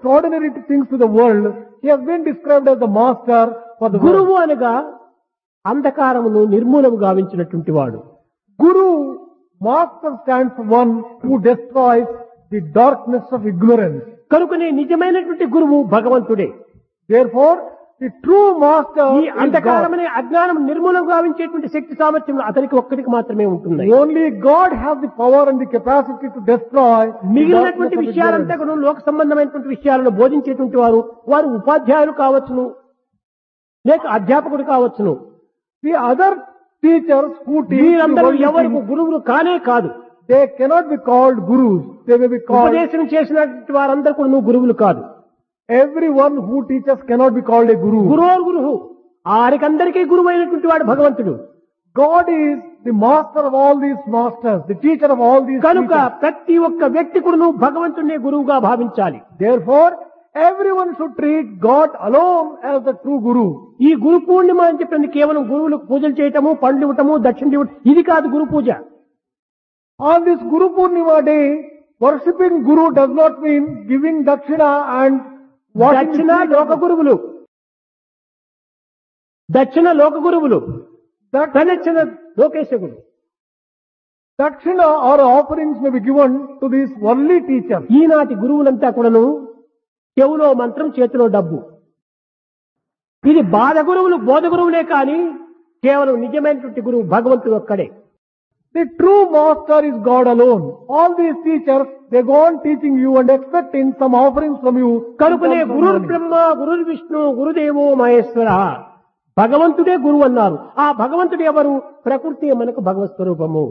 extraordinary things to the world, he has been described as the master for the world. గురువు అనగా అంధకారమును నిర్మూలము గావించినటువంటి వాడు Guru, master stands for one who destroys the darkness of ignorance. కనుకనే నిజమైనటువంటి గురువు భగవంతుడే Therefore, the true master ఈ is God. అంధకారమనే అజ్ఞానం నిర్మూలన గావించేటువంటి శక్తి సామర్థ్యం అతనికి ఒక్కడికి మాత్రమే ఉంటుంది Only God has the power and the capacity to destroy the మిగిలినటువంటి darkness of విషయాలంతా ignorance. కూడా లోక సంబంధమైనటువంటి విషయాలను బోధించేటువంటి వారు వారు ఉపాధ్యాయులు కావచ్చును లేక అధ్యాపకుడు కావచ్చును The other teachers who teach the వీరందరూ worldly ఎవరికి things, గురువులు కానే కాదు they cannot be called gurus. They may be called ఉపదేశం చేసినటువంటి వారందరూ కూడా నువ్వు గురువులు కాదు everyone who teaches cannot be called a guru. గురువు గురువు ఆరికందరికీ గురువు అయినటువంటి వాడు భగవంతుడు God is the master of all these masters, the teacher of all these కనుక teachers. ప్రతి ఒక్క వ్యక్తి కూడా నువ్వు భగవంతుడినే గురువుగా భావించాలి Therefore, everyone should treat God alone as the true guru. ఈ గురు పూర్ణిమ అని చెప్పింది కేవలం గురువులకు పూజలు చేయటము పండ్లు ఇవ్వటము దక్షిణ ఇవ్వటం ఇది కాదు గురు పూజ On this Guru Purnima day, worshipping Guru does not mean giving dakshina and washing the దక్షిణ feet లోక of the- గురువులు దక్షిణ లోక గురువులు Dak- ప్రదక్షిణ లోకేశ గురు Dakshina or offerings may be given to these worldly teachers. ఈనాటి గురువులంతా కూడాను చెవులో మంత్రం చేతిలో డబ్బు ఇది బాధ గురువులు బోధ గురువులే కానీ కేవలం నిజమైనటువంటి గురువు భగవంతుడు ఒక్కడే The true master is God alone. All these teachers, they go on teaching you and expecting some offerings from you. కనుకనే in terms of Guru money. బ్రహ్మ గురు విష్ణు గురుదేవో మహేశ్వర భగవంతుడే గురువు అన్నారు ఆ భగవంతుడు ఎవరు ప్రకృతి మనకు భగవత్ స్వరూపము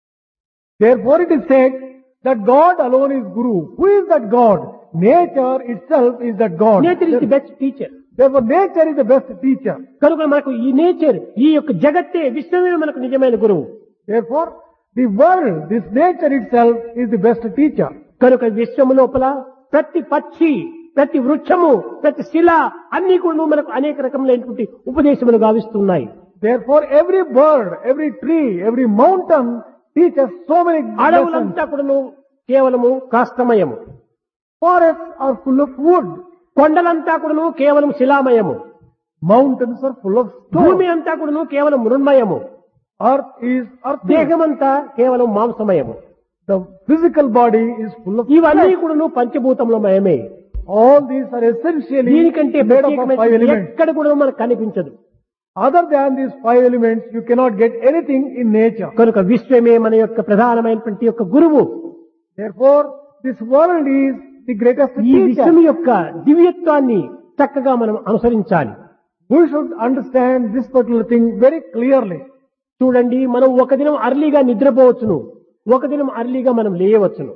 Therefore it is said that God alone is Guru. Who is that God? Nature itself is that God. Nature is the best teacher Therefore nature is the best teacher. కనుక మనకు ఈ నేచర్ ఈ యొక్క జగత్తే విశ్వమే మనకు నిజమైన గురువు Therefore the world, this nature itself is the best teacher. కనుక విశ్వము లోపల ప్రతి పక్షి ప్రతి వృక్షము ప్రతి శిల అన్ని కూడా మనకు అనేక రకములైనటువంటి ఉపదేశములు గావిస్తున్నాయి Therefore every bird, every tree, every mountain teaches so many lessons. అడవులంతా కూడాను కేవలము కాష్టమయము Forests are full of wood. కొండలంతా కూడాను కేవలం శిలామయము Mountains are full of భూమి stone. అంతా కూడాను కేవలం మృణ్మయము Earth is earthy. దేహమంతా కేవలం మాంసమయము The physical body is full of ఇవన్నీ flesh. కూడాను పంచభూతముల మయమే All these are essentially దీనికంటే made up of five ప్రత్యేకమైన elements. ఎక్కడ కూడా మనకు కనిపించదు Other than these five elements, you cannot get anything in nature. కనుక విశ్వమే మన యొక్క ప్రధానమైనటువంటి యొక్క గురువు Therefore, this world is the greatest ఈ విశ్వం teacher. యొక్క దివ్యత్వాన్ని చక్కగా మనం అనుసరించాలి We should understand this particular thing very clearly. చూడండి మనం ఒక దినం అర్లీగా నిద్రపోవచ్చును ఒక దినం అర్లీగా మనం లేయవచ్చును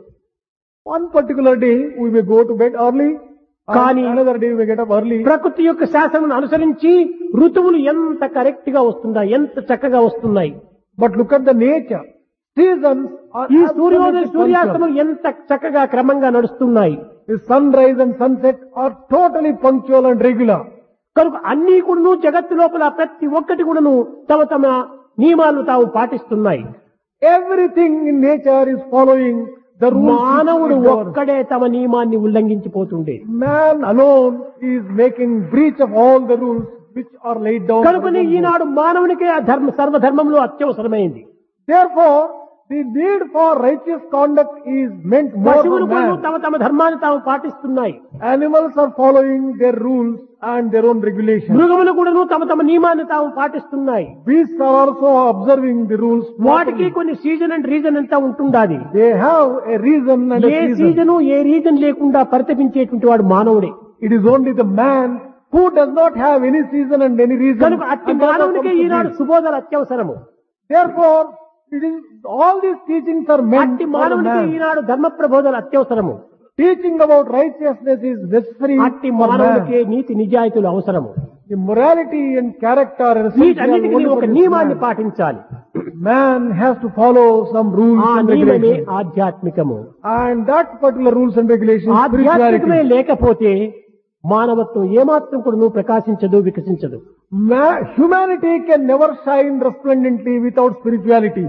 One particular day, we may go to bed early, and Kani- another day we may get up early. ప్రకృతి యొక్క శాసనం అనుసరించి ఋతువులు ఎంత కరెక్ట్ గా వస్తున్నాయి ఎంత చక్కగా వస్తున్నాయి But look at the nature. Seasons are ఈ సూర్యోదయ absolutely సూర్యాస్తమం punctual. ఎంత చక్కగా క్రమంగా నడుస్తున్నాయి The sunrise and sunset are totally punctual and regular. కనుక అన్ని కూడాను జగత్తు లోపల ప్రతి ఒక్కటి కూడాను తమ తమ నియమాలను తాము పాటిస్తున్నాయి Everything in nature is following the rules. which మానవుడు it governs. ఒక్కడే తమ నియమాన్ని ఉల్లంఘించిపోతుండే Man alone is making breach of all the rules which are laid down. by కనుకనే the Lord. ఈనాడు మానవునికే ఆ ధర్మ సర్వధర్మంలో అత్యవసరమైంది Therefore, the need for righteous conduct is meant more పశువులు for కూడా man. తమ తమ ధర్మాన్ని తాము పాటిస్తున్నాయి Animals are following their rules and their own regulations. మృగములు కూడా తమ తమ నియమాన్ని తాము పాటిస్తున్నాయి Beasts are also observing the rules. వాటికి properly. కొన్ని సీజన్ అండ్ రీజన్ అంతా ఉంటుండాది They have a reason and a a season. Season ఏ రీజన్ లేకుండా పరితపించేటువంటి వాడు మానవుడే It is only the man who does not have any season and any reason. కనుక అట్టి and therefore మానవునికే comes to Eenadu beast. సుబోధలు అత్యవసరము Therefore, it is all these teachings are meant అట్టి for the మానవునికి man. ఈనాడు ధర్మ ప్రబోధలు అత్యవసరము Teaching about righteousness is necessary అట్టి for మానవునికి man. నీతి నిజాయితీలు అవసరము The morality and character are essential వీటన్నిటికీ only ఒక for this నియమాన్ని man. పాటించాలి Man has to follow some rules ఆ and నియమమే regulations. ఆధ్యాత్మికము And that particular rules and regulations, ఆధ్యాత్మికమే spirituality. లేకపోతే మానవత్వం ఏమాత్రం కూడా నువ్వు ప్రకాశించదు వికసించదు Ma- humanity can never shine resplendently without spirituality.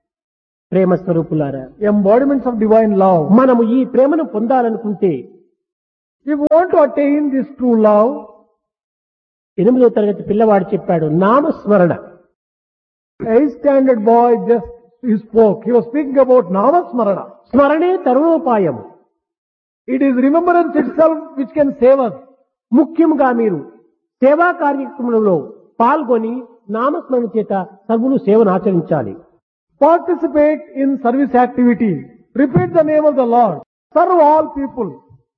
ప్రేమ స్వరూపులారా Embodiments of divine love. మనము ఈ ప్రేమను పొందాలనుకుంటే If you want to attain this true love, ఎనిమిదో తరగతి పిల్లవాడు చెప్పాడు నామస్మరణ a standard boy just he spoke. He was speaking about Namasmarana. స్మరణే తరుణోపాయము It is remembrance itself which can save us. ముఖ్యంగా మీరు సేవా కార్యక్రమంలో పాల్గొని నామస్మరణ చేత సర్వులు సేవను ఆచరించాలి Participate in service activity. Repeat the name of the Lord. Serve all people.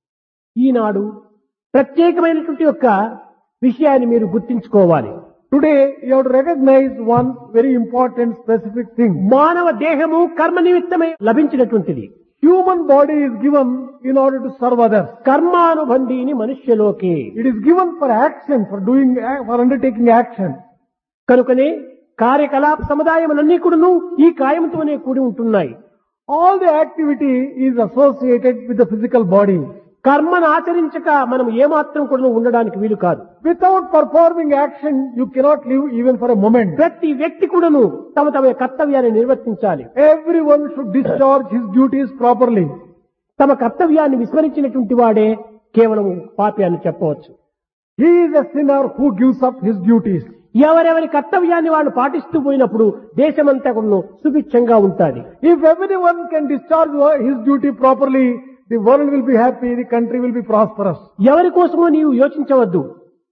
ఈనాడు ప్రత్యేకమైనటువంటి యొక్క విషయాన్ని మీరు గుర్తించుకోవాలి Today, you have to recognize one very important specific thing. మానవ దేహము కర్మ నిమిత్తమై లభించినటువంటిది Human body is given in order to serve others. కర్మానుబంధీని మనుష్యలోకి It is given for action, for doing, for undertaking action. కనుకనే కార్యకలాప సముదాయములన్నీ కూడాను ఈ కాయంతోనే కూడి ఉంటున్నాయి All the activity is associated with the physical body. కర్మను ఆచరించక మనం ఏమాత్రం కూడా ఉండడానికి వీలు కాదు Without performing action, you cannot live even for a moment. ప్రతి వ్యక్తి కూడాను తమ తమ కర్తవ్యాన్ని నిర్వర్తించాలి Everyone should discharge his duties properly. తమ కర్తవ్యాన్ని విస్మరించినటువంటి వాడే కేవలం పాపి అని చెప్పవచ్చు He is a sinner who gives up his duties. ఎవరెవరి కర్తవ్యాన్ని వాళ్ళు పాటిస్తూ పోయినప్పుడు దేశమంతా కూడా సుభిక్షంగా ఉంటుంది If everyone can discharge his duty properly, the world will be happy, the country will be prosperous. ఎవరి కోసమో నీవు యోచించవద్దు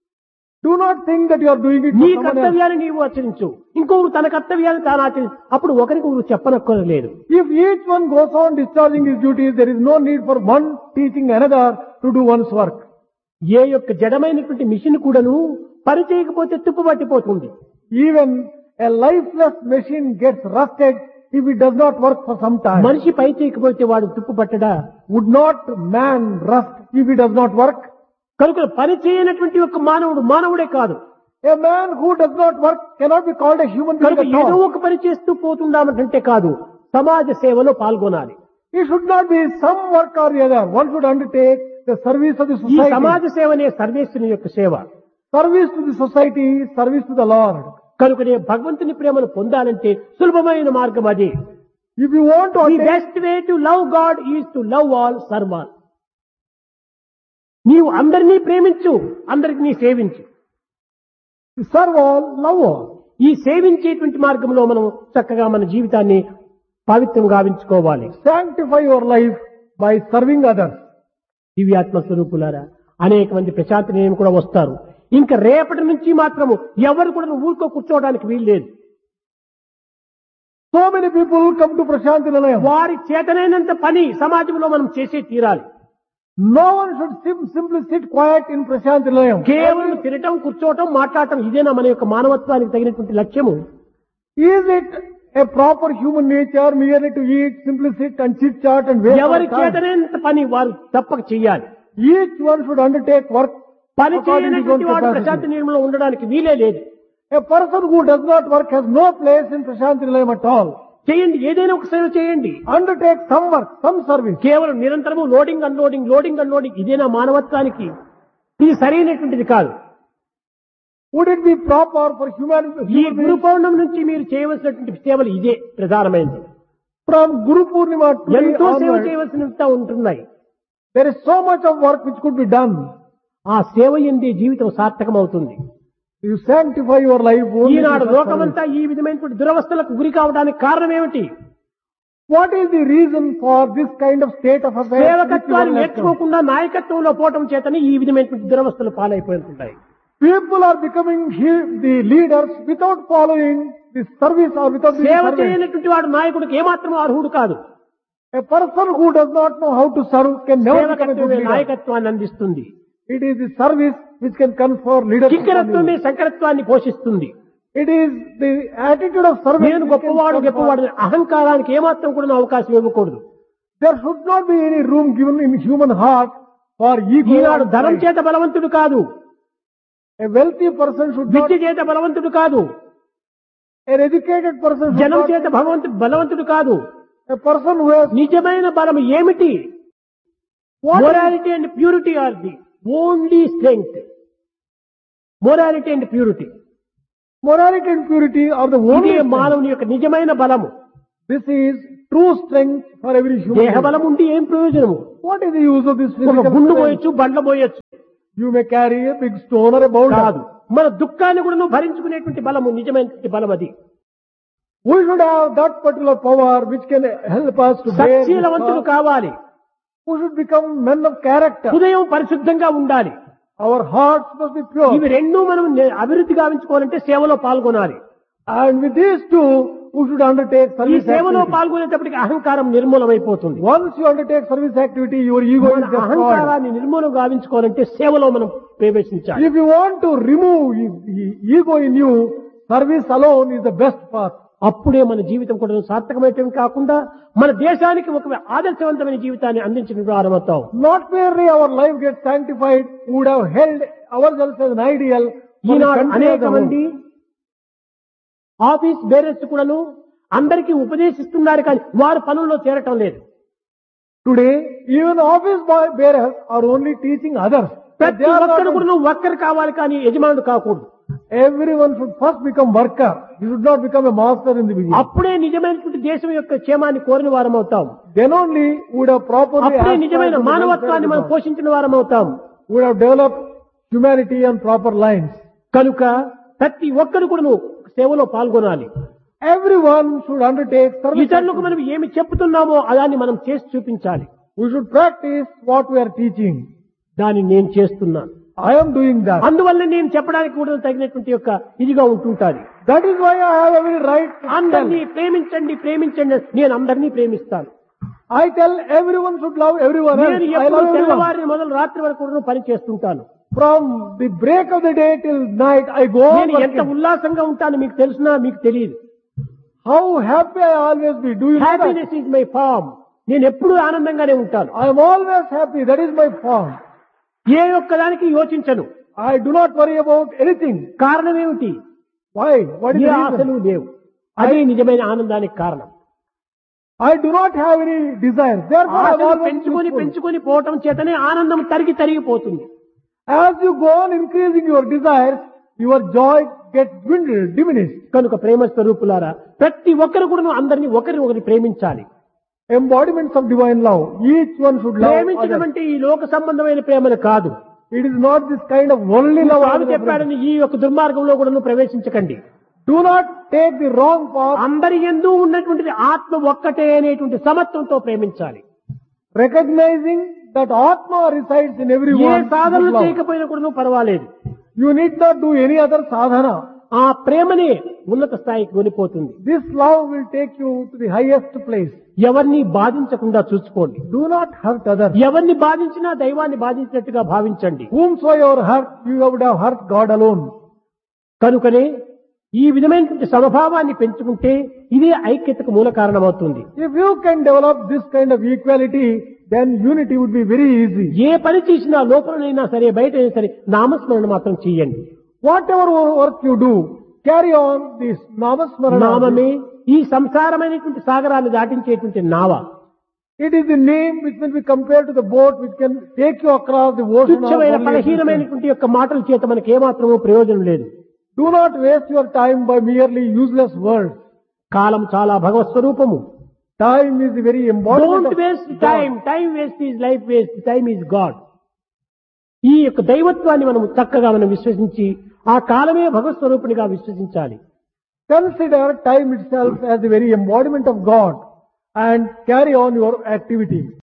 Do not think that you are doing it నీ for someone else. కర్తవ్యాన్ని నీవు ఆచరించు ఇంకొకరు తన కర్తవ్యాన్ని తాను ఆచరించు అప్పుడు ఒకరికి ఒకరు చెప్పనక్కర్లేదు If each one goes on discharging his duties, there is no need for one teaching another to do one's work. ఏ యొక్క జడమైనటువంటి మిషన్ కూడాను పని చేయకపోతే తుప్పు పట్టిపోతుంది Even a lifeless machine gets rusted if it does not work for some time. మనిషి పని చేయకపోతే వాడు తుప్పు పట్టడా Would not man rust if he does not work? కనుక పని చేయనటువంటి ఒక మానవుడు మానవుడే కాదు A man who does not work cannot be called a human being కనుక at ఏదో all. ఒక పని చేస్తూ పోతుందామంటే కాదు సమాజ సేవలో పాల్గొనాలి It should not be some work or the other. One should undertake the service of the ఈ society. సమాజ సేవనే సర్వేశ్వరుని యొక్క సేవ Service to the society, service to the Lord. కనుకనే భగవంతుని ప్రేమను పొందాలంటే సులభమైన మార్గం అది If you want to the attain, best way to love God is to love all serve all నీవు అందరినీ ప్రేమించు అందరికి నీ సేవించు to serve all, love all. ఈ సేవించేటువంటి మార్గంలో మనం చక్కగా మన జీవితాన్ని పవిత్రం గావించుకోవాలి Sanctify your life by serving others. దివ్యాత్మ స్వరూపులారా అనేక మంది ప్రశాంతి నిలయం కూడా వస్తారు ఇంకా రేపటి నుంచి మాత్రము ఎవరు కూడా ఊరుకో కూర్చోవడానికి వీలు లేదు So many people come to Prashanti Nilayam. వారి చేతనైనంత పని సమాజంలో మనం చేసే తీరాలి No one should sim- simply sit quiet in Prashanti Nilayam. కేవలం తినటం కూర్చోవటం మాట్లాడటం ఇదేనా మన యొక్క మానవత్వానికి తగినటువంటి లక్ష్యము Is it a proper human nature merely to eat, simply sit and chit chat and waste ఎవరి our time? చేతనైనంత పని వారు తప్పక చెయ్యాలి Each one should undertake work పని according to his own చేయనటువంటి వాడు ప్రశాంతి capacity. నిలయంలో ఉండడానికి వీలే లేదు A person who does not work has no place in Prashanti Nilayam at all. చేయండి ఏదైనా ఒక సేవ చేయండి Undertake some work, some service. కేవలం నిరంతరము లోడింగ్ అన్లోడింగ్ లోడింగ్ అన్లోడింగ్ ఇదేనా మానవత్వానికి ఇది సరైనటువంటిది కాదు Would it be proper for human, ఈ human గురు beings పౌర్ణమి నుంచి మీరు చేయవలసినటువంటి సేవలు ఇదే ప్రధానమైనది from Guru Purnima to ఎంతో సేవ onwards, చేయవలసినంత ఉంటున్నాయి there is so much of work which could be done. ఆ సేవ ఎందే జీవితం సార్థకం అవుతుంది You sanctify your life only Eenadu through such లోకమంతా ఈ విధమైనటువంటి దురవస్థలకు గురి కావడానికి కారణం ఏమిటి service. What is the reason for this kind of state of affairs? which you సేవకత్వాన్ని will have come? నేర్చుకోకుండా నాయకత్వంలో పోవటం చేతని ఈ విధమైనటువంటి దురవస్థలు పాలైపోతుంటాయి People are becoming he- the leaders without following the service or without the సేవ service. చేయనటువంటి వాడు నాయకుడికి ఏమాత్రం అర్హుడు కాదు A person who does not know how to serve can never become a good సేవకత్వమే leader. నాయకత్వాన్ని అందిస్తుంది It is the service which can confer leadership. on కింకరత్వమే you. శంకరత్వాన్ని పోషిస్తుంది It is the attitude of service. నేను which can గొప్పవాడు confer- గొప్పవాడు అనే అహంకారానికి ఏమాత్రం కూడా అవకాశం ఇవ్వకూడదు There should not be any room given in human heart for ego. Eenadu and ధనం pride. చేత బలవంతుడు కాదు A wealthy person should not, విద్య చేత బలవంతుడు కాదు an educated person should జనం not, చేత భగవంతుడు బలవంతుడు కాదు a person who has నిజమైన బలం ఏమిటి morality and purity are the only strength morality and purity morality and purity are the ఇదే only strength. మానవుని యొక్క నిజమైన బలము This is true strength for every human. being. దేహబలం ఉండి ఏం ప్రయోజనము What is the use of this ఒక physical గుండు strength? పోయొచ్చు Bandla పోయొచ్చు You may carry a big stone or a boulder. కాదు మన దుఃఖాన్ని కూడా భరించుకునేటువంటి బలము నిజమైనటువంటి బలం అది We should have that particular power which can help us to bear this సత్శీలవంతులు sorrow. కావాలి We should become men of character. హృదయం పరిశుద్ధంగా ఉండాలి Our hearts must be pure. ఇవి రెండూ మనం నే- అభివృద్ధి గావించుకోవాలంటే సేవలో పాల్గొనాలి And with these two, we should undertake ఈ service సేవలో activity. పాల్గొనేటప్పటికి అహంకారం నిర్మూలమైపోతుంది Once you undertake service activity, your ego మన is destroyed. అహంకారాన్ని నిర్మూలం గావించుకోవాలంటే సేవలో మనం ప్రవేశించాలి If you want to remove e- e- ego in you, service alone is the best path. అప్పుడే మన జీవితం కూడా సార్థకమైనటం కాకుండా మన దేశానికి ఒక ఆదర్శవంతమైన జీవితాన్ని అందించిన వారమవుతాం Not merely our life gets sanctified, we would have held ourselves as an ideal. for the ఈనాడు country as అనేక a whole. మంది ఆఫీస్ బేరర్స్ కూడాను అందరికీ ఉపదేశిస్తున్నారు కానీ వారు పనుల్లో చేరటం లేదు Today, even office boy bearers are only teaching others. But ప్రతి they are ఒక్కరు not, కూడా వర్కర్ కావాలి కానీ యజమానుడు కాకూడదు everyone should first become worker. You should not become a master in the beginning. అప్పుడే నిజమైనటువంటి దేశం యొక్క క్షేమాన్ని కోరిన వారం అవుతాం Then only would have properly అప్పుడే aspired నిజమైన to the మానవత్వాన్ని welfare మనం of the పోషించిన వారం అవుతాం world. would have developed humanity on proper lines. కనుక ప్రతి ఒక్కరు కూడా సేవలో పాల్గొనాలి Everyone should undertake service. ఇతరులకు మనం ఏమి చెప్తున్నామో దాన్ని మనం చేసి చూపించాలి We should practice what we are teaching. దాన్ని నేను చేస్తున్నాను I am doing that. అందువల్ల నేను చెప్పడానికి కూడా తగినటువంటి యొక్క ఇదిగా ఉంటుంటాది That is why I have every right to tell. అందరినీ ప్రేమించండి ప్రేమించండి నేను అందరినీ ప్రేమిస్తాను I tell everyone should love everyone else. నేను I ఎప్పుడు love everyone. తెల్లవారిని మొదలు రాత్రి వరకు కూడా పని చేస్తుంటాను From the break of the day till night, I go on నేను ఎంత working. ఉల్లాసంగా ఉంటాను మీకు తెలిసినా మీకు తెలియదు How happy I always be. Do you know that? Happiness is my form నేను ఎప్పుడూ ఆనందంగానే ఉంటాను I am always happy. That is my form. ఏ ఒక్క దానికి యోచించను I do not worry about anything. కారణం ఏమిటి Why? What is A the ఆశలు reason? లేవు అదే నిజమైన ఆనందానికి కారణం I do not have any desires. Therefore, I am ఆశలు always పెంచుకొని peaceful. పెంచుకొని పోవటం చేతనే ఆనందం తరిగి తరిగిపోతుంది As you go on increasing your desires, your joy gets dwindled, diminished. కనుక ప్రేమ స్వరూపులారా ప్రతి ఒక్కరు కూడా అందరినీ ఒకరిని ఒకరి ప్రేమించాలి Embodiments of divine love. Each one should love ప్రేమించడం others. అంటే ఈ లోక సంబంధమైన ప్రేమను కాదు It is not this kind of worldly love. Swamy others are చెప్పాడని ఈ యొక్క దుర్మార్గంలో కూడా ప్రవేశించకండి Do not take the wrong path. అందరి ఎందు ఉన్నటువంటిది ఆత్మ ఒక్కటే అనేటువంటి సమత్వంతో ప్రేమించాలి Recognizing that Atma resides in A everyone. సాధనలు should love. చేయకపోయినా కూడా పర్వాలేదు You need not do any other sadhana. ఆ ప్రేమనే ఉన్నత స్థాయికి కొనిపోతుంది This love will take you to the highest place. ఎవరిని బాధించకుండా చూసుకోండి Do not hurt others. ఎవరిని బాధించినా దైవాన్ని బాధించినట్టుగా భావించండి Whomsoever hurt, you would have hurt God alone. కనుకనే ఈ విధమైనటువంటి సమభావాన్ని పెంచుకుంటే ఇదే ఐక్యతకు మూల కారణమవుతుంది If you can develop this kind of equality, then unity would be very easy. ఏ పని చేసినా లోపలనైనా సరే బయటైనా సరే నామస్మరణ మాత్రం చేయండి Whatever work you do, carry on this namasmarana. నామమే ఈ సంసారమైనటువంటి సాగరాన్ని దాటించేటువంటి నావ It is the name which will be compared to the boat which can take you across the ocean. of తుచ్చమైన worldly existence. బలహీనమైనటువంటి యొక్క మాటల చేత మనకి ఏమాత్రమూ ప్రయోజనం లేదు Do not waste your time by merely useless words. కాలం చాలా భగవత్ స్వరూపము Time is the very embodiment don't of waste God. Time time waste is life waste time is God ఈ యొక్క దైవత్వాన్ని మనం చక్కగా మనం విశ్వసించి ఆ కాలమే భగవత్ స్వరూపునిగా విశ్వసించాలి Consider time itself as the very embodiment of God and carry on your activity.